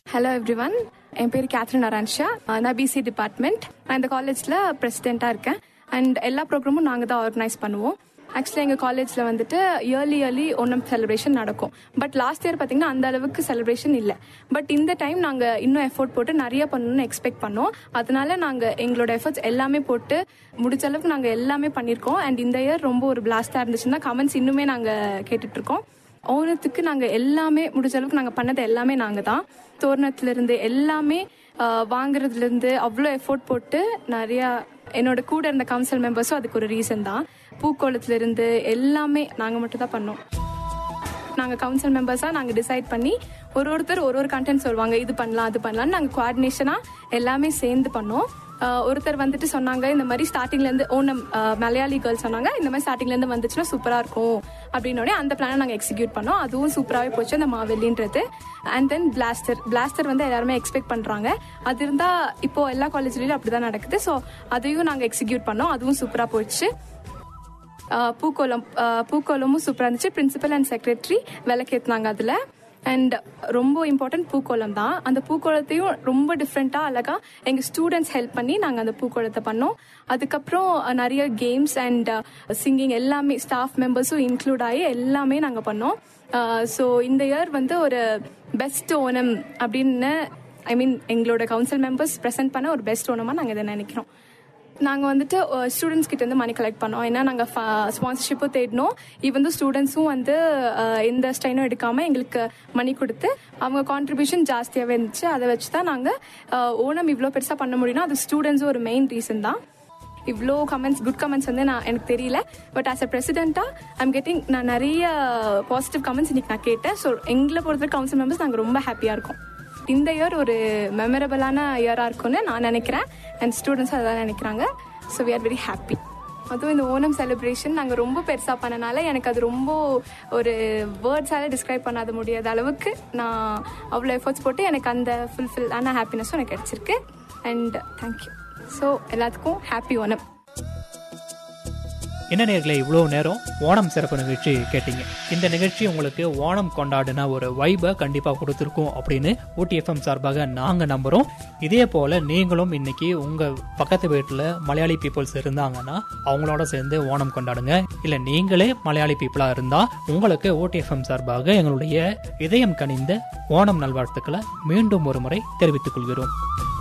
hello every one என் பேர் Catherine அரான்ஷா நான் PC department நான் இந்த காலேஜில் பிரசிடெண்ட்டாக இருக்கேன் அண்ட் எல்லா ப்ரோக்ராமும் நாங்கள் தான் ஆர்கனைஸ் பண்ணுவோம் ஆக்சுவலி எங்கள் காலேஜில் வந்துட்டு இயர்லி இயர்லி ஒன்றும் செலிப்ரேஷன் நடக்கும் பட் லாஸ்ட் இயர் பார்த்தீங்கன்னா அந்த அளவுக்கு செலிப்ரேஷன் இல்லை பட் இந்த டைம் நாங்கள் இன்னும் எஃபோர்ட் போட்டு நிறைய பண்ணணும்னு எக்ஸ்பெக்ட் பண்ணோம் அதனால நாங்கள் எங்களோட எஃபர்ட்ஸ் எல்லாமே போட்டு முடிச்ச அளவுக்கு நாங்கள் எல்லாமே பண்ணியிருக்கோம் அண்ட் இந்த இயர் ரொம்ப ஒரு பிளாஸ்டாக இருந்துச்சுன்னா கமெண்ட்ஸ் இன்னுமே நாங்கள் கேட்டுட்ருக்கோம் ஓணத்துக்கு நாங்கள் எல்லாமே முடிஞ்ச அளவுக்கு நாங்கள் பண்ணது எல்லாமே நாங்கள் தான் தோரணத்துலேருந்து எல்லாமே ஆஹ், வாங்குறதுலேருந்து அவ்வளோ எஃபோர்ட் போட்டு நிறையா என்னோட கூட இருந்த கவுன்சில் மெம்பர்ஸும் அதுக்கு ஒரு ரீசன் தான் பூக்கோளத்துலேருந்து எல்லாமே நாங்கள் மட்டும் தான் பண்ணோம் நாங்கள் கவுன்சில் மெம்பர்ஸாக நாங்கள் டிசைட் பண்ணி ஒரு ஒருத்தர் ஒரு ஒரு கண்டென்ட் சொல்லுவாங்க இது பண்ணலாம் அது பண்ணலாம்னு நாங்கள் கோஆர்டினேஷனாக எல்லாமே சேர்ந்து பண்ணோம் ஆஹ் ஒருத்தர் வந்துட்டு சொன்னாங்க இந்த மாதிரி ஸ்டார்டிங்லேருந்து ஓணம் ஆஹ் மலையாளி கேர்ள் சொன்னாங்க இந்த மாதிரி ஸ்டார்டிங்லேருந்து வந்துச்சுன்னா சூப்பராக இருக்கும் அப்படின்னோடனே அந்த பிளானை நாங்கள் எக்ஸிக்யூட் பண்ணோம் அதுவும் சூப்பராகவே போச்சு அந்த மாவெல்லின்றது அண்ட் தென் பிளாஸ்டர் பிளாஸ்டர் வந்து எல்லாருமே எக்ஸ்பெக்ட் பண்ணுறாங்க அது இருந்தால் இப்போ எல்லா காலேஜ்லேயும் அப்படி தான் நடக்குது ஸோ அதையும் நாங்கள் எக்ஸிக்யூட் பண்ணோம் அதுவும் சூப்பராக போச்சு ஆஹ் பூக்கோளம் ஆஹ் பூக்கோளமும் சூப்பராக இருந்துச்சு பிரின்சிபல் அண்ட் செக்ரட்டரி விளக்கேற்றினாங்க அதில் அண்ட் ரொம்ப இம்பார்ட்டன்ட் பூக்கோளம் தான் அந்த பூக்கோளத்தையும் ரொம்ப டிஃப்ரெண்ட்டாக அழகாக எங்கள் ஸ்டூடெண்ட்ஸ் ஹெல்ப் பண்ணி நாங்கள் அந்த பூக்கோளத்தை பண்ணோம் அதுக்கப்புறம் அஹ், நிறைய கேம்ஸ் அண்ட் சிங்கிங் எல்லாமே ஸ்டாஃப் மெம்பர்ஸும் இன்க்ளூட் ஆகி எல்லாமே நாங்கள் பண்ணோம் ஸோ இந்த இயர் வந்து ஒரு பெஸ்ட் ஓணம் அப்படின்னு ஐ மீன் எங்களோட கவுன்சில் மெம்பர்ஸ் ப்ரெசென்ட் பண்ண ஒரு பெஸ்ட் ஓணமாக நாங்கள் இதை நினைக்கிறோம் நாங்கள் வந்துட்டு ஸ்டூடெண்ட்ஸ் கிட்ட இருந்து மணி கலெக்ட் பண்ணோம் ஏன்னா நாங்கள் ஸ்பான்சர்ஷிப்பும் தேடினோம் ஈவன் ஸ்டூடெண்ட்ஸும் வந்து அஹ், எந்த ஸ்டைனும் எடுக்காமல் எங்களுக்கு மணி கொடுத்து அவங்க கான்ட்ரிபியூஷன் ஜாஸ்தியாகவே இருந்துச்சு அதை வச்சு தான் நாங்கள் ஓணம் இவ்வளோ பெருசாக பண்ண முடியும்னா அது ஸ்டூடெண்ட்ஸும் ஒரு மெயின் ரீசன் தான் இவ்வளோ கமெண்ட்ஸ் குட் கமெண்ட்ஸ் வந்து நான் எனக்கு தெரியல பட் ஆஸ் அ பிரசிடென்ட்டாக ஐம் கெட்டிங் நான் நிறைய பாசிட்டிவ் கமெண்ட்ஸ் இன்னைக்கு நான் கேட்டேன் ஸோ எங்களை பொறுத்தவரை கவுன்சில் மெம்பர்ஸ் நாங்கள் ரொம்ப ஹாப்பியாக இருக்கோம் இந்த இயர் ஒரு மெமரபிளான இயராக இருக்கும்னு நான் நினைக்கிறேன் அண்ட் ஸ்டூடெண்ட்ஸ் அதான் நினைக்கிறாங்க so we are very happy அதுவும் இந்த ஓணம் செலிப்ரேஷன் நாங்கள் ரொம்ப பெருசாக பண்ணனால எனக்கு அது ரொம்ப ஒரு வேர்ட்ஸால டிஸ்கிரைப் பண்ணாத முடியாத அளவுக்கு நான் அவ்வளோ எஃபர்ட்ஸ் போட்டு எனக்கு அந்த ஃபுல்ஃபில் ஆன ஹாப்பினஸும் எனக்கு கிடச்சிருக்கு அண்ட் தேங்க்யூ ஸோ எல்லாத்துக்கும் ஹாப்பி ஓணம் என்ன நேர்களை இவ்வளோ நேரம் ஓணம் சிறப்பு நிகழ்ச்சி கேட்டீங்க இந்த நிகழ்ச்சி உங்களுக்கு ஓணம் கொண்டாடின ஒரு வைபை கண்டிப்பாக கொடுத்துருக்கோம் அப்படின்னு ஊட்டிஎஃப்எம் சார்பாக நாங்கள் நம்புகிறோம் இதே போல் நீங்களும் இன்னைக்கு உங்கள் பக்கத்து வீட்டில் மலையாளி பீப்புள்ஸ் இருந்தாங்கன்னா அவங்களோட சேர்ந்து ஓணம் கொண்டாடுங்க இல்லை நீங்களே மலையாளி பீப்புளாக இருந்தால் உங்களுக்கு ஊட்டிஎஃப்எம் சார்பாக எங்களுடைய இதயம் கனிந்த ஓணம் நல்வாழ்த்துக்களை மீண்டும் ஒரு முறை தெரிவித்துக் கொள்கிறோம்